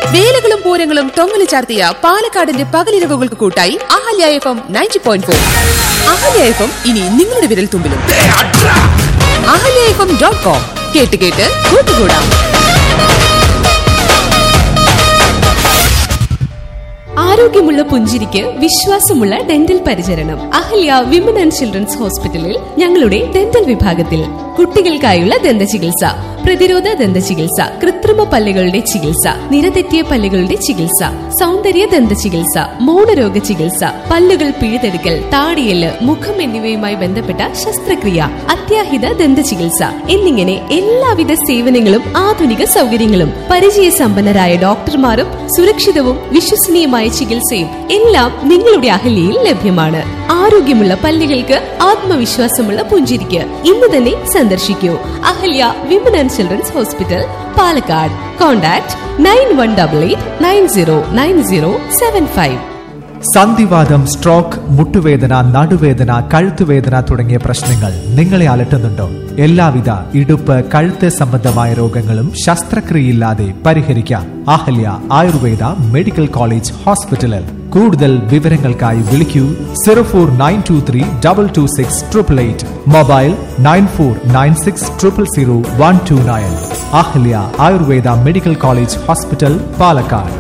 വേലകളും പൂരങ്ങളും തൊങ്ങല് ചാർത്തിയ പാലക്കാടിന്റെ പകലിരവുകൾക്ക് കൂട്ടായി Ahalya F M ninety point four Ahalya F M ഇനി നിങ്ങളുടെ വിരൽ തുമ്പിലും Ahalya F M dot com കേട്ട് കേട്ട് കൂട്ടുകൂടാം ആരോഗ്യമുള്ള പുഞ്ചിരിക്ക് വിശ്വാസമുള്ള ഡെന്റൽ പരിചരണം അഹല്യ വിമൻ ആൻഡ് ചിൽഡ്രൻസ് ഹോസ്പിറ്റലിൽ ഞങ്ങളുടെ ഡെന്റൽ വിഭാഗത്തിൽ കുട്ടികൾക്കായുള്ള ദന്ത ചികിത്സ പ്രതിരോധ ദന്ത ചികിത്സ കൃത്രിമ പല്ലുകളുടെ ചികിത്സ നിരതെറ്റിയ പല്ലുകളുടെ ചികിത്സ സൗന്ദര്യ ദന്ത ചികിത്സ മൗനരോഗ ചികിത്സ പല്ലുകൾ പിഴുതെടുക്കൽ താടിയല് മുഖം എന്നിവയുമായി ബന്ധപ്പെട്ട ശസ്ത്രക്രിയ അത്യാഹിത ദന്ത ചികിത്സ എന്നിങ്ങനെ എല്ലാവിധ സേവനങ്ങളും ആധുനിക സൗകര്യങ്ങളും പരിചയസമ്പന്നരായ ഡോക്ടർമാരും സുരക്ഷിതവും വിശ്വസനീയമായ ചികിത്സയും എല്ലാം നിങ്ങളുടെ അഹല്യയിൽ ലഭ്യമാണ് ആരോഗ്യമുള്ള പല്ലുകൾക്ക് ആത്മവിശ്വാസമുള്ള പുഞ്ചിരിക്ക് ഇന്ന് തന്നെ സന്ദർശിക്കൂ Ahalya women and children's hospital Palakkad contact nine one double eight nine zero nine zero seven five സന്ധിവാദം സ്ട്രോക്ക് മുട്ടുവേദന നടുവേദന കഴുത്തുവേദന തുടങ്ങിയ പ്രശ്നങ്ങൾ നിങ്ങളെ അലട്ടുന്നുണ്ടോ എല്ലാവിധ ഇടുപ്പ് കഴുത്ത് സംബന്ധമായ രോഗങ്ങളും ശസ്ത്രക്രിയയില്ലാതെ പരിഹരിക്കാം അഹല്യ ആയുർവേദ മെഡിക്കൽ കോളേജ് ഹോസ്പിറ്റലിൽ കൂടുതൽ വിവരങ്ങൾക്കായി വിളിക്കൂ zero four nine two three double two six triple eight mobile nine four nine six triple zero one two nine Ahalya Ayurveda medical college hospital Palakkad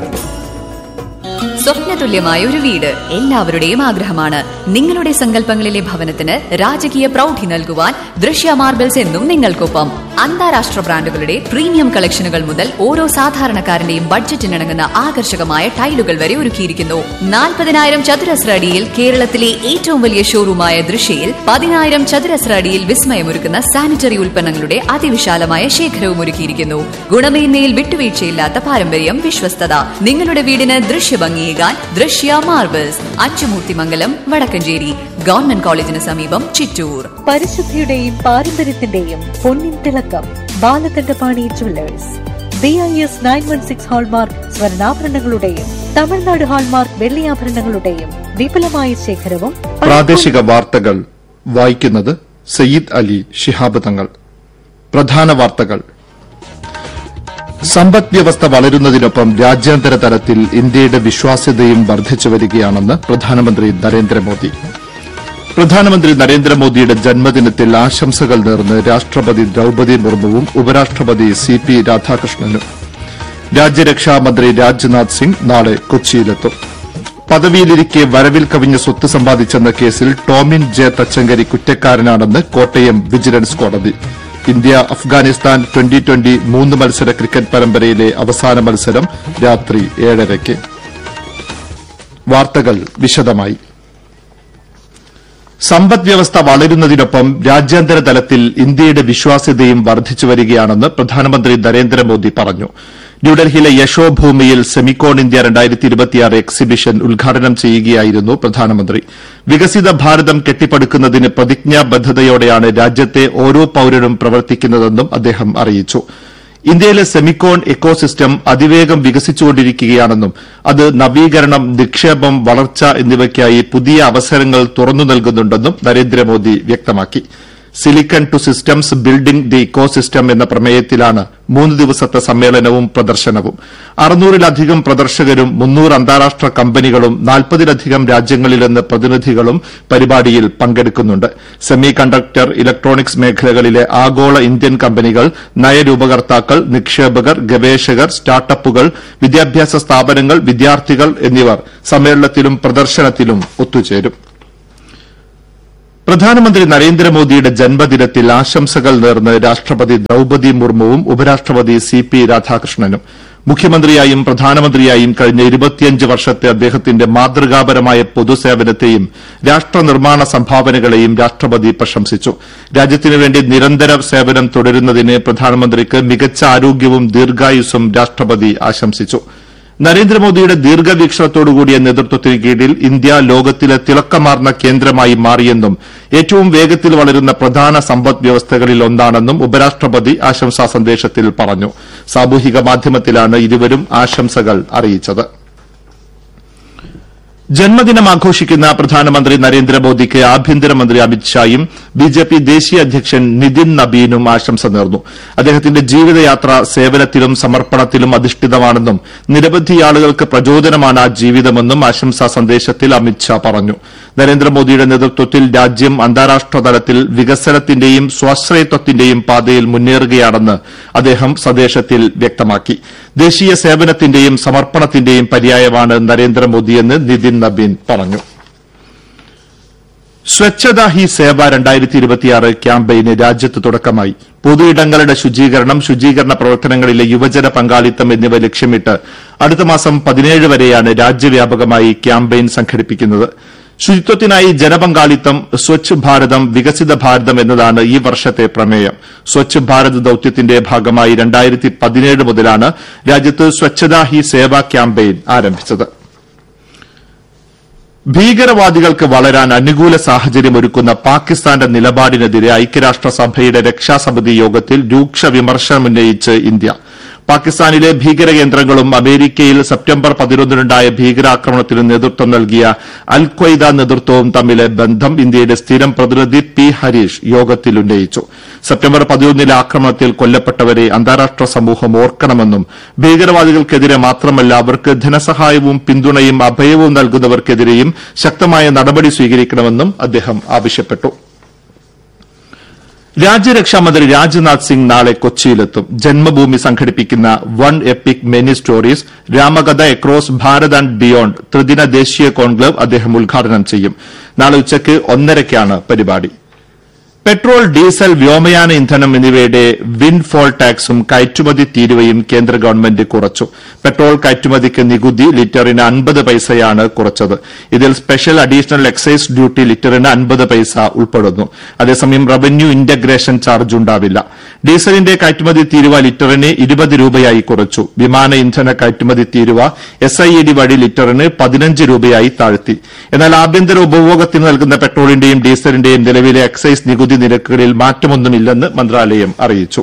സ്വപ്നതുല്യമായ ഒരു വീട് എല്ലാവരുടെയും ആഗ്രഹമാണ് നിങ്ങളുടെ സങ്കല്പങ്ങളിലെ ഭവനത്തിന് രാജകീയ പ്രൗഢി നൽകുവാൻ ദൃശ്യ മാർബിൾസ് എന്നും നിങ്ങൾക്കൊപ്പം അന്താരാഷ്ട്ര ബ്രാൻഡുകളുടെ പ്രീമിയം കളക്ഷനുകൾ മുതൽ ഓരോ സാധാരണക്കാരന്റെയും ബഡ്ജറ്റിനിണങ്ങുന്ന ആകർഷകമായ ടൈലുകൾ വരെ ഒരുക്കിയിരിക്കുന്നു നാൽപ്പതിനായിരം ചതുരശ്ര അടിയിൽ കേരളത്തിലെ ഏറ്റവും വലിയ ഷോറൂമായ ദൃശ്യയിൽ പതിനായിരം ചതുരശ്ര അടിയിൽ വിസ്മയമൊരുക്കുന്ന സാനിറ്ററി ഉൽപ്പന്നങ്ങളുടെ അതിവിശാലമായ ശേഖരവും ഒരുക്കിയിരിക്കുന്നു ഗുണമേന്മയിൽ വിട്ടുവീഴ്ചയില്ലാത്ത പാരമ്പര്യം വിശ്വസ്തത നിങ്ങളുടെ വീടിന് ദൃശ്യഭംഗിയേകാൻ ദൃശ്യ മാർബിൾസ് അച്ചുമൂർത്തിമംഗലം വടക്കഞ്ചേരി ഗവൺമെന്റ് കോളേജിന് സമീപം ചിറ്റൂർ പരിശുദ്ധിയുടെയും പാരമ്പര്യത്തിന്റെയും പൊന്നിൻ തിളക്കം Balakandapani jewellers B I S nine one six hallmark സ്വർണ്ണാഭരണങ്ങളുടെയും തമിഴ്നാട് ഹാൾമാർക്ക് വെള്ളിയാഭരണങ്ങളുടെയും വിപുലമായ ശേഖരവും പ്രാദേശിക വാർത്തകൾ വായിക്കുന്നത് സയ്യിദ് അലി ശിഹാബ് തങ്ങൾ പ്രധാന വാർത്തകൾ സമ്പദ് വ്യവസ്ഥ വളരുന്നതിനൊപ്പം രാജ്യാന്തര തലത്തിൽ ഇന്ത്യയുടെ വിശ്വാസ്യതയും വർദ്ധിച്ചു വരികയാണെന്ന് പ്രധാനമന്ത്രി നരേന്ദ്രമോദി പ്രധാനമന്ത്രി നരേന്ദ്രമോദിയുടെ ജന്മദിനത്തിൽ ആശംസകൾ നേർന്ന് രാഷ്ട്രപതി ദ്രൌപതി മുർമുവും ഉപരാഷ്ട്രപതി സി പി രാധാകൃഷ്ണനും രാജ്യരക്ഷാ മന്ത്രി രാജ്നാഥ് സിംഗ് നാളെ കൊച്ചിയിലെത്തും പദവിയിലിരിക്കെ വരവിൽ കവിഞ്ഞ സ്വത്ത് സമ്പാദിച്ചെന്ന കേസിൽ ടോമിൻ ജെ തച്ചങ്കരി കുറ്റക്കാരനാണെന്ന് കോട്ടയം വിജിലൻസ് കോടതി ഇന്ത്യ അഫ്ഗാനിസ്ഥാൻ ട്വന്റി ട്വന്റി മൂന്ന് മത്സര ക്രിക്കറ്റ് പരമ്പരയിലെ അവസാന മത്സരം രാത്രി ഏഴരയ്ക്ക് വാർത്തകൾ വിശദമായി സമ്പദ് വ്യവസ്ഥ വളരുന്നതിനൊപ്പം രാജ്യാന്തര തലത്തിൽ ഇന്ത്യയുടെ വിശ്വാസ്യതയും വർദ്ധിച്ചു വരികയാണെന്ന് പ്രധാനമന്ത്രി നരേന്ദ്രമോദി പറഞ്ഞു ന്യൂഡൽഹിയിലെ യശോഭൂമിയിൽ സെമിക്കോൺ ഇന്ത്യ രണ്ടായിരത്തി ഇരുപത്തിയാറ് എക്സിബിഷൻ ഉദ്ഘാടനം ചെയ്യുകയായിരുന്നു പ്രധാനമന്ത്രി വികസിത ഭാരതം കെട്ടിപ്പടുക്കുന്നതിന് പ്രതിജ്ഞാബദ്ധതയോടെയാണ് രാജ്യത്തെ ഓരോ പൌരനും പ്രവർത്തിക്കുന്നതെന്നും അദ്ദേഹം അറിയിച്ചു ഇന്ത്യയിലെ സെമിക്കോൺ എക്കോസിസ്റ്റം അതിവേഗം വികസിച്ചുകൊണ്ടിരിക്കുകയാണെന്നും അത് നവീകരണം നിക്ഷേപം വളർച്ച എന്നിവയ്ക്കായി പുതിയ അവസരങ്ങൾ തുറന്നു നൽകുന്നുണ്ടെന്നും നരേന്ദ്രമോദി വ്യക്തമാക്കി silicon to systems building the ecosystem എന്ന പ്രമേയത്തിലാണ് മൂന്ന് ദിവസത്തെ സമ്മേളനവും പ്രദർശനവും അറുന്നൂറിലധികം പ്രദർശകരും മുന്നൂറ് അന്താരാഷ്ട്ര കമ്പനികളും നാൽപ്പതിലധികം രാജ്യങ്ങളിൽ നിന്ന് പ്രതിനിധികളും പരിപാടിയിൽ പങ്കെടുക്കുന്നുണ്ട് സെമി കണ്ടക്ടർ ഇലക്ട്രോണിക്സ് മേഖലകളിലെ ആഗോള ഇന്ത്യൻ കമ്പനികൾ നയരൂപകർത്താക്കൾ നിക്ഷേപകർ ഗവേഷകർ സ്റ്റാർട്ടപ്പുകൾ വിദ്യാഭ്യാസ സ്ഥാപനങ്ങൾ വിദ്യാർത്ഥികൾ എന്നിവർ സമ്മേളനത്തിലും പ്രദർശനത്തിലും ഒത്തുചേരും പ്രധാനമന്ത്രി നരേന്ദ്രമോദിയുടെ ജന്മദിനത്തിൽ ആശംസകൾ നേർന്ന് രാഷ്ട്രപതി ദ്രൌപതി മുർമുവും ഉപരാഷ്ട്രപതി സി പി രാധാകൃഷ്ണനും മുഖ്യമന്ത്രിയായും പ്രധാനമന്ത്രിയായും കഴിഞ്ഞ ഇരുപത്തിയഞ്ച് വർഷത്തെ അദ്ദേഹത്തിന്റെ മാതൃകാപരമായ പൊതുസേവനത്തെയും രാഷ്ട്രനിർമ്മാണ സംഭാവനകളെയും രാഷ്ട്രപതി പ്രശംസിച്ചു രാജ്യത്തിനുവേണ്ടി നിരന്തര സേവനം തുടരുന്നതിന് പ്രധാനമന്ത്രിക്ക് മികച്ച ആരോഗ്യവും ദീർഘായുസ്സും രാഷ്ട്രപതി ആശംസിച്ചു നരേന്ദ്രമോദിയുടെ ദീർഘവീക്ഷണത്തോടുകൂടിയ നേതൃത്വത്തിന് കീഴിൽ ഇന്ത്യ ലോകത്തിലെ തിളക്കമാർന്ന കേന്ദ്രമായി മാറിയെന്നും ഏറ്റവും വേഗത്തിൽ വളരുന്ന പ്രധാന സമ്പദ് വ്യവസ്ഥകളിൽ ഒന്നാണെന്നും ഉപരാഷ്ട്രപതി ആശംസാ സന്ദേശത്തിൽ പറഞ്ഞു സാമൂഹിക മാധ്യമത്തിലാണ് ഇരുവരും ആശംസകൾ അറിയിച്ചത് ജന്മദിനം ആഘോഷിക്കുന്ന പ്രധാനമന്ത്രി നരേന്ദ്രമോദിക്ക് ആഭ്യന്തരമന്ത്രി അമിത്ഷായും ബി ജെ പി ദേശീയ അധ്യക്ഷൻ നിതിൻ നബീനും ആശംസ നേർന്നു അദ്ദേഹത്തിന്റെ ജീവിതയാത്ര സേവനത്തിലും സമർപ്പണത്തിലും അധിഷ്ഠിതമാണെന്നും നിരവധി ആളുകൾക്ക് പ്രചോദനമാണ് ആ ജീവിതമെന്നും ആശംസാ സന്ദേശത്തിൽ അമിത്ഷാ പറഞ്ഞു നരേന്ദ്രമോദിയുടെ നേതൃത്വത്തിൽ രാജ്യം അന്താരാഷ്ട്ര തലത്തിൽ വികസനത്തിന്റെയും സ്വാശ്രയത്വത്തിന്റെയും പാതയിൽ മുന്നേറുകയാണെന്ന് അദ്ദേഹം സന്ദേശത്തിൽ വ്യക്തമാക്കി ദേശീയ സേവനത്തിന്റെയും സമർപ്പണത്തിന്റെയും പര്യായമാണ് നരേന്ദ്രമോദിയെന്ന് നിതിൻ നബീൻ പറഞ്ഞു സ്വച്ഛതാ ഹി സേവ രണ്ടായിരത്തി ഇരുപത്തിയാറ് ക്യാമ്പയിന് രാജ്യത്ത് തുടക്കമായി പൊതുയിടങ്ങളുടെ ശുചീകരണം ശുചീകരണ പ്രവർത്തനങ്ങളിലെ യുവജന പങ്കാളിത്തം എന്നിവ ലക്ഷ്യമിട്ട് അടുത്ത മാസം പതിനേഴ് വരെയാണ് രാജ്യവ്യാപകമായി ക്യാമ്പയിൻ സംഘടിപ്പിക്കുന്നത് ശുചിത്വത്തിനായി ജനപങ്കാളിത്തം സ്വച്ഛ് ഭാരതം വികസിത ഭാരതം എന്നതാണ് ഈ വർഷത്തെ പ്രമേയം സ്വച്ഛ് ഭാരത് ദൌത്യത്തിന്റെ ഭാഗമായി രണ്ടായിരത്തി പതിനേഴ് മുതലാണ് രാജ്യത്ത് സ്വച്ഛതാ ഹി സേവ ക്യാമ്പയിൻ ആരംഭിച്ചത് ഭീകരവാദികൾക്ക് വളരാൻ അനുകൂല സാഹചര്യം ഒരുക്കുന്ന പാകിസ്ഥാന്റെ നിലപാടിനെതിരെ ഐക്യരാഷ്ട്രസഭയുടെ രക്ഷാസമിതി യോഗത്തിൽ രൂക്ഷ വിമർശനമുന്നയിച്ച് ഇന്ത്യ പാകിസ്ഥാനിലെ ഭീകരകേന്ദ്രങ്ങളും അമേരിക്കയിൽ സെപ്റ്റംബർ പതിനൊന്നിനുണ്ടായ ഭീകരാക്രമണത്തിന് നേതൃത്വം നൽകിയ അൽ ഖ്വയ്ദ നേതൃത്വവും തമ്മിലെ ബന്ധം ഇന്ത്യയുടെ സ്ഥിരം പ്രതിനിധി പി ഹരീഷ് യോഗത്തിൽ ഉന്നയിച്ചു സെപ്റ്റംബർ പതിനൊന്നിലെ ആക്രമണത്തിൽ കൊല്ലപ്പെട്ടവരെ അന്താരാഷ്ട്ര സമൂഹം ഓർക്കണമെന്നും ഭീകരവാദികൾക്കെതിരെ മാത്രമല്ല അവർക്ക് ധനസഹായവും പിന്തുണയും അഭയവും നൽകുന്നവർക്കെതിരെയും ശക്തമായ നടപടി സ്വീകരിക്കണമെന്നും അദ്ദേഹം ആവശ്യപ്പെട്ടു രാജ്യരക്ഷാമന്ത്രി രാജ്നാഥ് സിംഗ് നാളെ കൊച്ചിയിലെത്തും ജന്മഭൂമി സംഘടിപ്പിക്കുന്ന one epic many stories Ramakatha across Bharat and beyond ത്രിദിന ദേശീയ കോൺക്ലേവ് അദ്ദേഹം ഉദ്ഘാടനം ചെയ്യും നാളെ ഉച്ചയ്ക്ക് ഒന്നരയ്ക്കാണ് പരിപാടി പെട്രോൾ ഡീസൽ വ്യോമയാന ഇന്ധനം എന്നിവയുടെ വിൻഫോൾ ടാക്സും കയറ്റുമതി തീരുവയും കേന്ദ്ര ഗവൺമെന്റ് കുറച്ചു പെട്രോൾ കയറ്റുമതിക്ക് നികുതി ലിറ്ററിന് അൻപത് പൈസയാണ് കുറച്ചത് ഇതിൽ സ്പെഷ്യൽ അഡീഷണൽ എക്സൈസ് ഡ്യൂട്ടി ലിറ്ററിന് അൻപത് പൈസ ഉൾപ്പെടുന്നു അതേസമയം റവന്യൂ ഇന്റഗ്രേഷൻ ചാർജ് ഉണ്ടാവില്ല ഡീസലിന്റെ കയറ്റുമതി തീരുവ ലിറ്ററിന് ഇരുപത് രൂപയായി കുറച്ചു വിമാന ഇന്ധന കയറ്റുമതി തീരുവ എസ് ഐ ഇ ഡി വഴി ലിറ്ററിന് പതിനഞ്ച് രൂപയായി താഴ്ത്തി എന്നാൽ ആഭ്യന്തര ഉപഭോഗത്തിന് നൽകുന്ന പെട്രോളിന്റെയും ഡീസലിന്റെയും നിലവിലെ എക്സൈസ് നികുതി നിരക്കുകളിൽ മാറ്റമൊന്നുമില്ലെന്ന് മന്ത്രാലയം അറിയിച്ചു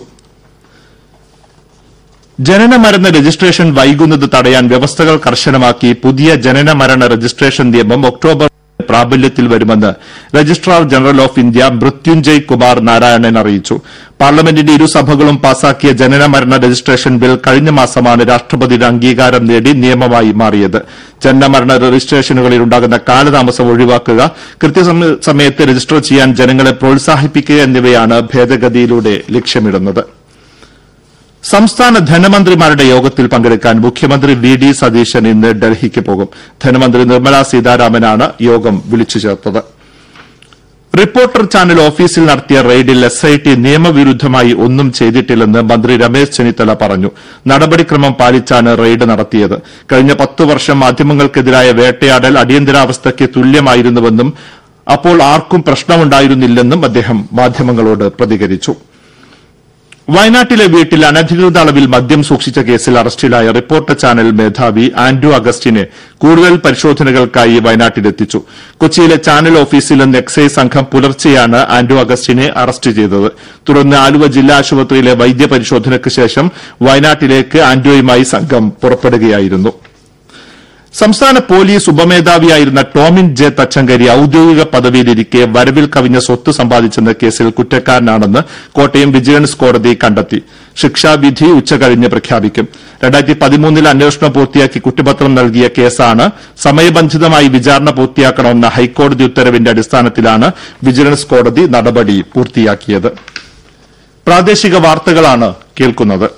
ജനന മരണ രജിസ്ട്രേഷൻ വൈകുന്നത് തടയാൻ വ്യവസ്ഥകൾ കർശനമാക്കി പുതിയ ജനന മരണ രജിസ്ട്രേഷൻ നിയമം ഒക്ടോബർ പ്രാബല്യത്തിൽ വരുമെന്ന് registrar general of India Mrityunjay Kumar Narayan അറിയിച്ചു പാർലമെന്റിന്റെ ഇരുസഭകളും പാസാക്കിയ ജനന മരണ രജിസ്ട്രേഷൻ ബിൽ കഴിഞ്ഞ മാസമാണ് രാഷ്ട്രപതിയുടെ അംഗീകാരം നേടി നിയമമായി മാറിയത് ജനനമരണ രജിസ്ട്രേഷനുകളിൽ ഉണ്ടാകുന്ന കാലതാമസം ഒഴിവാക്കുക കൃത്യസമയത്ത് രജിസ്റ്റർ ചെയ്യാൻ ജനങ്ങളെ പ്രോത്സാഹിപ്പിക്കുക എന്നിവയാണ് ഭേദഗതിയിലൂടെ ലക്ഷ്യമിടുന്നത് സംസ്ഥാന ധനമന്ത്രിമാരുടെ യോഗത്തിൽ പങ്കെടുക്കാൻ മുഖ്യമന്ത്രി വി ഡി സതീശൻ ഇന്ന് ഡൽഹിക്ക് പോകും ധനമന്ത്രി നിർമ്മലാ സീതാരാമനാണ് യോഗം വിളിച്ചു ചേർത്തത് റിപ്പോർട്ടർ ചാനൽ ഓഫീസിൽ നടത്തിയ റെയ്ഡിൽ എസ് ഐ ടി നിയമവിരുദ്ധമായി ഒന്നും ചെയ്തിട്ടില്ലെന്ന് മന്ത്രി രമേശ് ചെന്നിത്തല പറഞ്ഞു നടപടിക്രമം പാലിച്ചാണ് റെയ്ഡ് നടത്തിയത് കഴിഞ്ഞ പത്തു വർഷം മാധ്യമങ്ങൾക്കെതിരായ വേട്ടയാടൽ അടിയന്തരാവസ്ഥയ്ക്ക് തുല്യമായിരുന്നുവെന്നും അപ്പോൾ ആർക്കും പ്രശ്നമുണ്ടായിരുന്നില്ലെന്നും അദ്ദേഹം മാധ്യമങ്ങളോട് പ്രതികരിച്ചു വയനാട്ടിലെ വീട്ടിൽ അനധികൃത അളവിൽ മദ്യം സൂക്ഷിച്ച കേസിൽ അറസ്റ്റിലായ റിപ്പോർട്ടർ ചാനൽ മേധാവി ആൻഡ്രു അഗസ്റ്റിനെ കൂടുതൽ പരിശോധനകൾക്കായി വയനാട്ടിലെത്തിച്ചു കൊച്ചിയിലെ ചാനൽ ഓഫീസിൽ നിന്ന് എക്സൈസ് സംഘം പുലർച്ചെയാണ് ആൻഡ്രു അഗസ്റ്റിനെ അറസ്റ്റ് ചെയ്തത് തുടർന്ന് ആലുവ ജില്ലാ ആശുപത്രിയിലെ വൈദ്യപരിശോധനയ്ക്ക് ശേഷം വയനാട്ടിലേക്ക് ആൻഡ്രോയുമായി സംഘം പുറപ്പെടുകയായിരുന്നു സംസ്ഥാന പോലീസ് ഉപമേധാവിയായിരുന്ന ടോമിൻ ജെ തച്ചങ്കരി ഔദ്യോഗിക പദവിയിലിരിക്കെ വരവിൽ കവിഞ്ഞ സ്വത്ത് സമ്പാദിച്ചെന്ന കേസിൽ കുറ്റക്കാരനാണെന്ന് കോട്ടയം വിജിലൻസ് കോടതി കണ്ടെത്തി ശിക്ഷാവിധി ഉച്ചകഴിഞ്ഞ് പ്രഖ്യാപിക്കും രണ്ടായിരത്തി പതിമൂന്നിൽ അന്വേഷണം പൂർത്തിയാക്കി കുറ്റപത്രം നൽകിയ കേസാണ് സമയബന്ധിതമായി വിചാരണ പൂർത്തിയാക്കണമെന്ന ഹൈക്കോടതി ഉത്തരവിന്റെ അടിസ്ഥാനത്തിലാണ് വിജിലൻസ് കോടതി നടപടി പൂർത്തിയാക്കിയത് പ്രാദേശിക വാർത്തകളാണ് കേൾക്കുന്നത്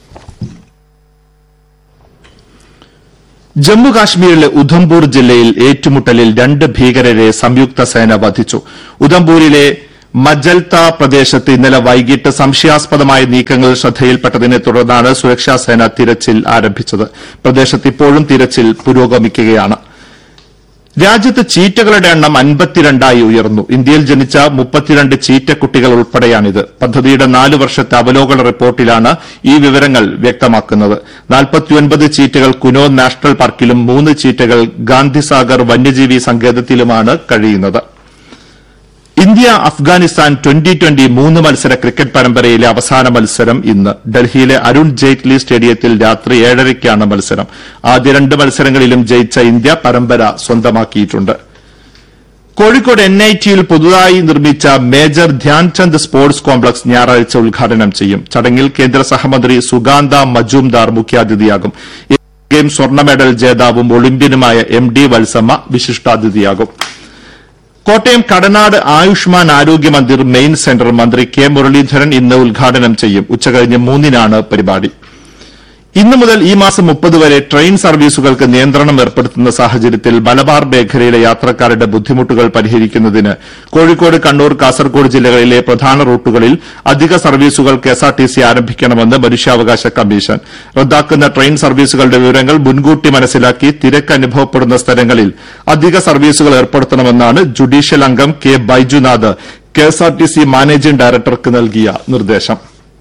ജമ്മു കാശ്മീരിലെ ഉധംപൂർ ജില്ലയിൽ ഏറ്റുമുട്ടലിൽ രണ്ട് ഭീകരരെ സംയുക്ത സേന വധിച്ചു ഉധംപൂരിലെ മജൽത്ത പ്രദേശത്ത് ഇന്നലെ വൈകിട്ട് സംശയാസ്പദമായ നീക്കങ്ങൾ ശ്രദ്ധയിൽപ്പെട്ടതിനെ തുടർന്നാണ് സുരക്ഷാസേന തിരച്ചിൽ ആരംഭിച്ചത് പ്രദേശത്ത് ഇപ്പോഴും തിരച്ചിൽ പുരോഗമിക്കുകയാണ് രാജ്യത്ത് ചീറ്റകളുടെ എണ്ണം അൻപത്തിരണ്ടായി ഉയർന്നു ഇന്ത്യയിൽ ജനിച്ച മുപ്പത്തിരണ്ട് ചീറ്റക്കുട്ടികൾ ഉൾപ്പെടെയാണിത് പദ്ധതിയുടെ നാല് വർഷത്തെ അവലോകന റിപ്പോർട്ടിലാണ് ഈ വിവരങ്ങൾ വ്യക്തമാക്കുന്നത് നാൽപ്പത്തിയൊൻപത് ചീറ്റകൾ കുനോ നാഷണൽ പാർക്കിലും മൂന്ന് ചീറ്റകൾ ഗാന്ധിസാഗർ വന്യജീവി സങ്കേതത്തിലുമാണ് കഴിയുന്നത് ഇന്ത്യ അഫ്ഗാനിസ്ഥാൻ ട്വന്റി ട്വന്റി മൂന്ന് മത്സര ക്രിക്കറ്റ് പരമ്പരയിലെ അവസാന മത്സരം ഇന്ന് ഡൽഹിയിലെ അരുൺ ജെയ്റ്റ്ലി സ്റ്റേഡിയത്തിൽ രാത്രി ഏഴരയ്ക്കാണ് മത്സരം ആദ്യ രണ്ട് മത്സരങ്ങളിലും ജയിച്ച ഇന്ത്യ പരമ്പര സ്വന്തമാക്കിയിട്ടുണ്ട് കോഴിക്കോട് എൻ ഐ ടിയിൽ പുതുതായി നിർമ്മിച്ച മേജർ ധ്യാൻചന്ദ് സ്പോർട്സ് കോംപ്ലക്സ് ഞായറാഴ്ച ഉദ്ഘാടനം ചെയ്യും ചടങ്ങിൽ കേന്ദ്ര സഹമന്ത്രി സുഗാന്ത മജുംദാർ മുഖ്യാതിഥിയാകും ഗെയിം സ്വർണ്ണ മെഡൽ ജേതാവും ഒളിമ്പ്യനുമായ എം ഡി വത്സമ്മ വിശിഷ്ടാതിഥിയാകും കോട്ടയം കടനാട് ആയുഷ്മാൻ ആരോഗ്യ മന്ദിർ മെയിൻ സെന്റർ മന്ത്രി കെ മുരളീധരൻ ഇന്ന് ഉദ്ഘാടനം ചെയ്യും ഉച്ചകഴിഞ്ഞ് മൂന്നിനാണ് പരിപാടി ഇന്നു മുതൽ ഈ മാസം മുപ്പത് വരെ ട്രെയിൻ സർവീസുകൾക്ക് നിയന്ത്രണം ഏർപ്പെടുത്തുന്ന സാഹചര്യത്തിൽ മലബാർ മേഖലയിലെ യാത്രക്കാരുടെ ബുദ്ധിമുട്ടുകൾ പരിഹരിക്കുന്നതിന് കോഴിക്കോട് കണ്ണൂർ കാസർഗോഡ് ജില്ലകളിലെ പ്രധാന റൂട്ടുകളിൽ അധിക സർവീസുകൾ കെഎസ്ആർടിസി ആരംഭിക്കണമെന്ന് മനുഷ്യാവകാശ കമ്മീഷൻ റദ്ദാക്കുന്ന ട്രെയിൻ സർവീസുകളുടെ വിവരങ്ങൾ മുൻകൂട്ടി മനസ്സിലാക്കി തിരക്ക് അനുഭവപ്പെടുന്ന സ്ഥലങ്ങളിൽ അധിക സർവീസുകൾ ഏർപ്പെടുത്തണമെന്നാണ് ജുഡീഷ്യൽ അംഗം കെ ബൈജുനാഥ് കെഎസ്ആർടിസി മാനേജിംഗ് ഡയറക്ടർക്ക് നൽകിയ നിർദ്ദേശം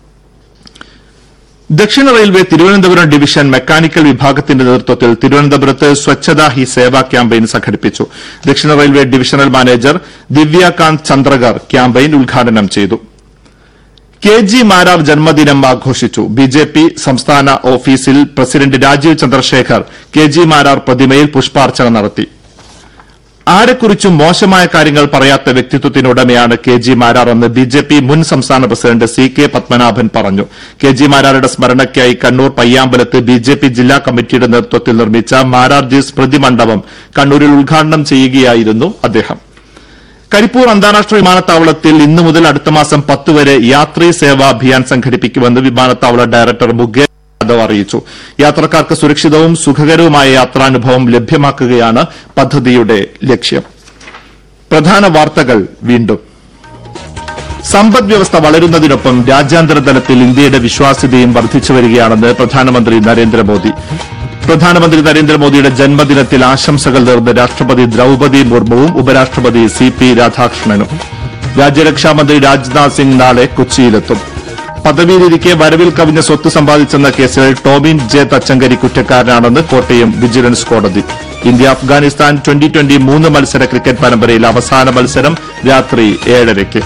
ദക്ഷിണ റെയിൽവേ തിരുവനന്തപുരം ഡിവിഷൻ മെക്കാനിക്കൽ വിഭാഗത്തിന്റെ നേതൃത്വത്തിൽ തിരുവനന്തപുരത്ത് സ്വച്ഛതാ ഹി സേവ ക്യാമ്പയിൻ സംഘടിപ്പിച്ചു ദക്ഷിണ railway divisional manager Divyakant Chandrakar campaign ഉദ്ഘാടനം ചെയ്തു കെ ജി മാരാർ ജന്മദിനം ആഘോഷിച്ചു ബി ജെ പി സംസ്ഥാന ഓഫീസിൽ president Rajeev Chandrasekhar K G Marar പ്രതിമയിൽ പുഷ്പാർച്ചന നടത്തി ആരെക്കുറിച്ചും മോശമായ കാര്യങ്ങൾ പറയാത്ത വ്യക്തിത്വത്തിനുടമയാണ് കെ ജി മാരാർ എന്ന് ബി ജെ പി മുൻ സംസ്ഥാന പ്രസിഡന്റ് സി കെ പത്മനാഭൻ പറഞ്ഞു കെ ജി മാരാരുടെ സ്മരണയ്ക്കായി കണ്ണൂർ പയ്യാമ്പലത്ത് ബി ജെ പി ജില്ലാ കമ്മിറ്റിയുടെ നേതൃത്വത്തിൽ നിർമ്മിച്ച മാരാർജി സ്മൃതി മണ്ഡപം കണ്ണൂരിൽ ഉദ്ഘാടനം ചെയ്യുകയായിരുന്നു അദ്ദേഹം കരിപ്പൂർ അന്താരാഷ്ട്ര വിമാനത്താവളത്തിൽ ഇന്നു മുതൽ അടുത്ത മാസം പത്ത് വരെ യാത്രീ സേവാ അഭിയാൻ സംഘടിപ്പിക്കുമെന്ന് വിമാനത്താവള ഡയറക്ടർ മുകേഷ് യാദവ് അറിയിച്ചു യാത്രക്കാർക്ക് സുരക്ഷിതവും സുഖകരവുമായ യാത്രാനുഭവം ലഭ്യമാക്കുകയാണ് പദ്ധതിയുടെ ലക്ഷ്യം പ്രധാന വാർത്തകൾ വീണ്ടും സമ്പദ് വ്യവസ്ഥ വളരുന്നതിനൊപ്പം രാജ്യാന്തര തലത്തിൽ ഇന്ത്യയുടെ വിശ്വാസ്യതയും വർദ്ധിച്ചു വരികയാണെന്ന് പ്രധാനമന്ത്രി നരേന്ദ്രമോദി പ്രധാനമന്ത്രി നരേന്ദ്രമോദിയുടെ ജന്മദിനത്തിൽ ആശംസകൾ നേർന്ന് രാഷ്ട്രപതി ദ്രൌപതി മുർമുവും ഉപരാഷ്ട്രപതി സി പി രാധാകൃഷ്ണനും രാജ്യരക്ഷാമന്ത്രി രാജ്നാഥ് സിംഗ് നാളെ കൊച്ചിയിലെത്തും പദവിയിലിരിക്കെ വരവിൽ കവിഞ്ഞ സ്വത്ത് സമ്പാദിച്ചെന്ന കേസിൽ ടോമിൻ ജെ തച്ചങ്കരി കുറ്റക്കാരനാണെന്ന് കോട്ടയം വിജിലൻസ് കോടതി ഇന്ത്യ അഫ്ഗാനിസ്ഥാൻ ട്വന്റി ട്വന്റി മൂന്ന് മത്സര ക്രിക്കറ്റ് പരമ്പരയിൽ അവസാന മത്സരം രാത്രി ഏഴരയ്ക്ക്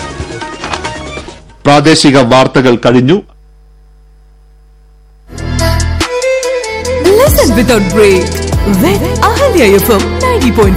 പ്രാദേശിക വാർത്തകൾ കഴിഞ്ഞു Listen without break with Ahalya FM 90.4.